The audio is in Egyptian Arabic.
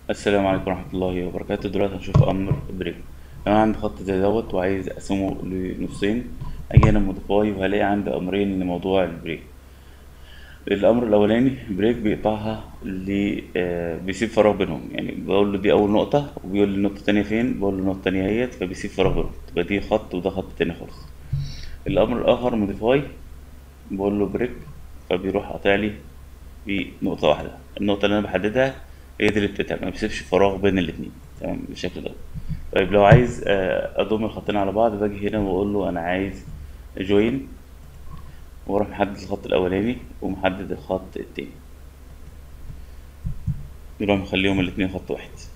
السلام عليكم ورحمة الله وبركاته دلوقتي هنشوف أمر بريك لو أنا عندي خط زي دوت وعايز أقسمه لنصين أجي هنا موديفاي وهلاقي عندي أمرين لموضوع البريك الأمر الأولاني بريك بيقطعها ل آه، بيسيب فراغ بينهم يعني بقول له دي أول نقطة وبيقول لي النقطة التانية فين بقول له النقطة التانية اهيت فبيسيب فراغ بينهم تبقى دي خط وده خط تاني خالص الأمر الآخر موديفاي بقول له بريك فبيروح قاطع لي بنقطة واحدة النقطة اللي أنا بحددها هي دي اللي بتتعب ما بيسيبش فراغ بين الاتنين تمام بالشكل ده طيب لو عايز آه، أضم الخطين على بعض باجي هنا وأقول له أنا عايز جوين وأروح محدد الخط الأولاني ومحدد الخط التاني نروح مخليهم الاتنين خط واحد